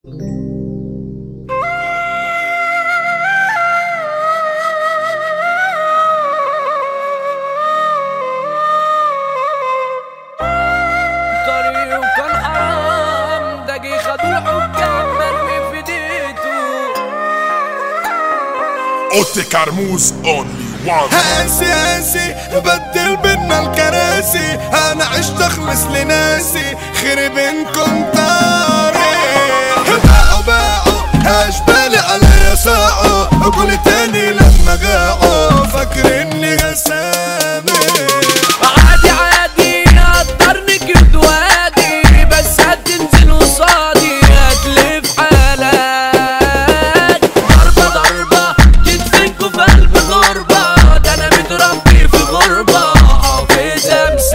طريق وكان حرام دقي خدوا الحكام مرمي في ديته اوتي كرموز اونلي وان هاسي هاسي بدل بينا الكراسي انا عشت اخلص لناسي خربنكم طارق باعوا باعوا اشبالي عليا ساعوا قول تاني لما قاعوا فاكر اني غسامي عادي عادي قدرني كنت وادي بس هتنزل قصادي هتلف حالك ضربة ضربة كتفكوا في قلب غربة ده انا متربي في غربة حافظ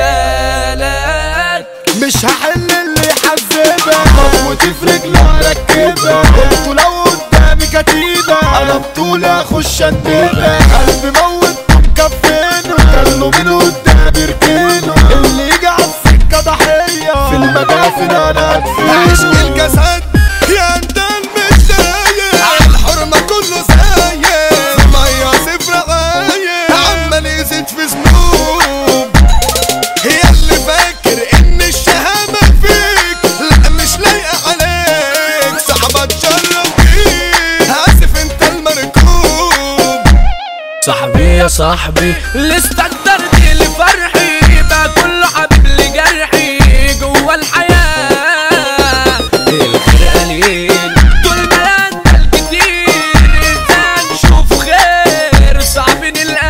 امثالك مش هحل اللي يحذبك موتي في رجله اركبها انتوا لو قدامي كتيبة انا بطولي اخش اندبها قلبي موت مكفينه كانوا من قدامي ركينه اللي يجي على السكة ضحية في المدافن انا ادفينه عشق الجسد يا انت المتضايق على الحرمة كله سايق في مية صفر عايق عمال يزيد في ذنوب هي اللي فاكر ان الشهامة فيك لا مش لايقة عليك صعبة تجرب فيك اسف انت المركوب صاحبي يا صاحبي اللي استقدرت لفرحي بقى كله حبيب لجرحي جوا الحياة الخير قليل طول ما انت الكتير ازاي نشوف خير صعب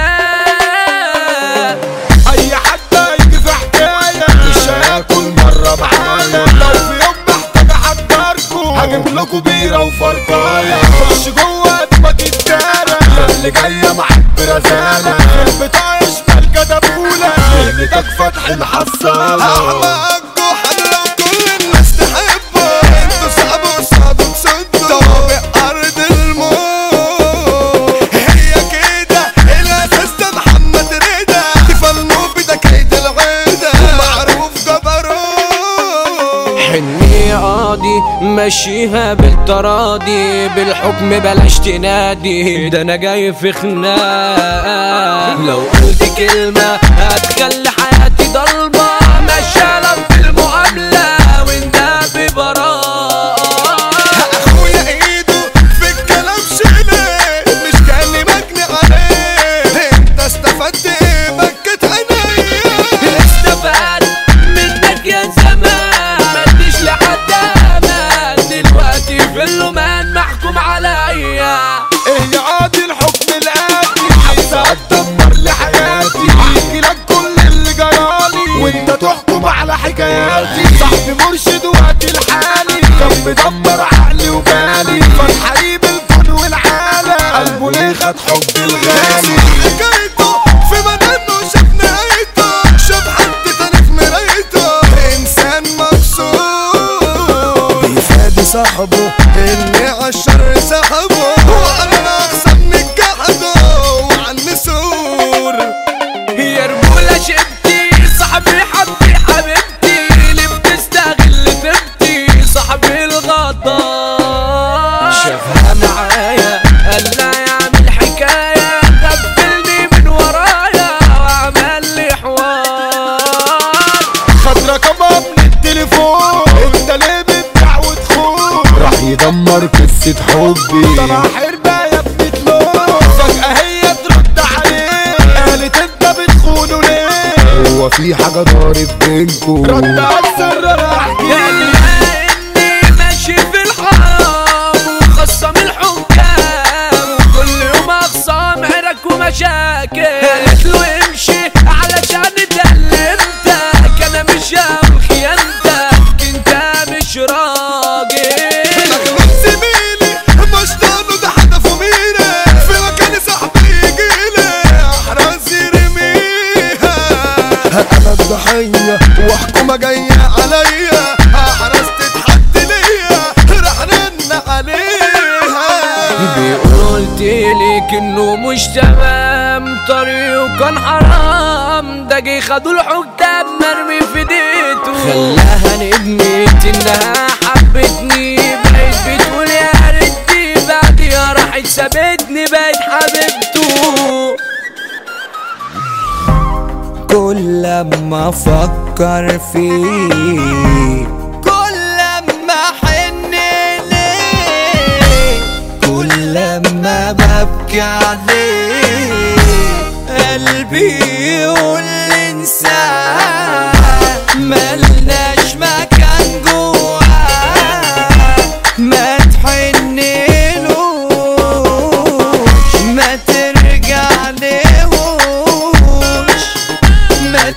نلقاه اي حد هيجي في حكاية مش هياكل مرة معايا لو في يوم محتاج احضركوا هجيب لكم بيرة وفرقاية خش جوه دماغ الدارة اللي جاية معاك برزالة البطاقة شمال كدبولة كلمتك فتح الحصالة احمق جحا لو كل الناس تحبه انتوا صعب وصعب تصدوا طوابق ارض الموت هي كده الاساس ده محمد رضا تفنوا بده كيد العيدة ومعروف جبروت حني قاضي مشيها بالتراضي بالحكم بلاش تنادي ده انا جاي في خناق لو قلت كلمة هتخلي حياتي ضلمة مشالة في المقابلة وانت ببراءة اخويا ايده في الكلام شيله مش كان مجني عليه انت استفدت ايه بكت عينيا استفاد منك يا زمان مديش لحد امان دلوقتي في اللومان محكوم عليا ايه عادي الحكم الآتي حبسة هتدمر لي حياتي احكي لك كل اللي جرالي وانت تحكم على حكاياتي صاحبي مرشد وقت الحالي كان مدمر عقلي وبالي فرحيب الكون والعالم قلبه ليه خد حب الغالي حكايته في منانه شاف نهايته شاف حد تاني في مرايته انسان مبسوط بيفادي صاحبه اللي عالشر سحبه وانا اخسر من جحده وعن نسور يا رجولة شبتي صاحبي حبي حبيبتي اللي بتستغل تبتي صاحبي الغدار شافها معايا قال لا يعمل حكاية غفلني من ورايا وعمل لي حوار خد رقمها من التليفون انت ليه بتبيع وتخون راح يدمر قصة حبي طلع حربة يا ابني تلون فجأة هي ترد عليه قالت انت بتخونه ليه هو في حاجة ضارب بينكو رد على السر راح قال لها اني ماشي في الحرام وخصم الحكام وكل يوم اخصام عرك ومشاكل قالت له امشي علشان اتكلمتك انا مش هم خيانتك انت مش راجل مجنون زميلي مش ضانه ده هدفه ميري في مكان صاحبي يجيلي احرز يرميها انا الضحية وحكومة جاية عليا احرز تتحد ليا راح رن عليها بيقول قلتلك انه مش تمام طريقه كان حرام ده جه خدوا الحكام مرمي في ديته خلاها ندمت انها حبتني بقت لما افكر فيه كل لما احن ليه كل لما ببكي عليه قلبي يقول انساه ملناش مكان جواه ما تحنلوش ما ترجع لهوش ما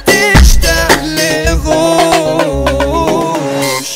تشتغلهوش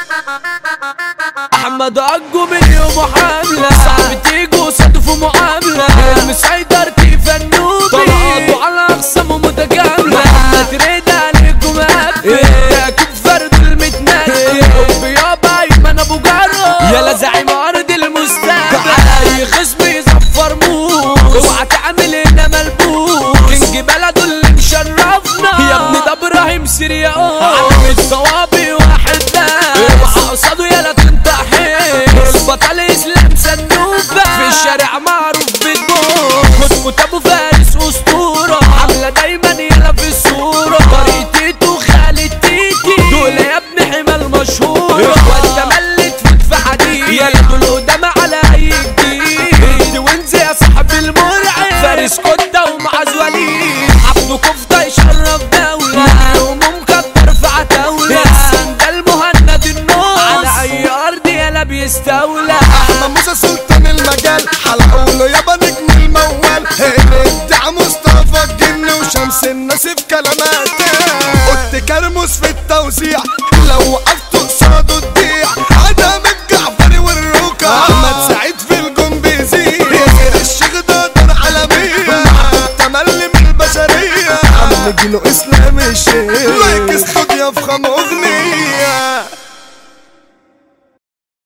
احمد عجو من يوم حملة صاحبتي جو صدفوا معاملة مسيطر كيف النوبي طلعتوا على اقسام متكاملة محمد ريد عليكم قبل اكيد فرد المتنكر حب يابا ايمن ابو جرة يلا زعيم ارض المستقبل على اي خصم يزفر موس اوعى تعمل هنا ملبوس كينج بلده اللي مشرفنا يا ابني ده ابراهيم سرياو علم الصوابي واحد لا اوعى قصاده يلا تنتحر البطل اسلام سنوبة في الشارع معروف بالبوس خد ابو فارس اسطورة عاملة دايما يلا في الصورة طريق تيتو خالد تيتي دول يا ابن حمال مشهورة وانت ملت فوت في حديد يلا دول قدام على اي جديد وانز يا صاحب المرعب فارس كتة ومعاذ وليد عبده كفتة يشرف دولة يوم مكتر في عتاولة ياسين ده المهند النص على اي ارض يلا بيستولى احمد موسى سلطان المجال حلقوا له يابا نجم الموال الابداع مصطفى الجن وشمس الناس في كلماته قلت كرموس في التوزيع لو وقفت قصاده تضيع عدم الجعفري والروكا احمد سعيد في الجون بيزيد الشيخ ده دار عالمية تملي من البشرية عم جيلو اسلام الشيخ لايك استوديو في خم اغنية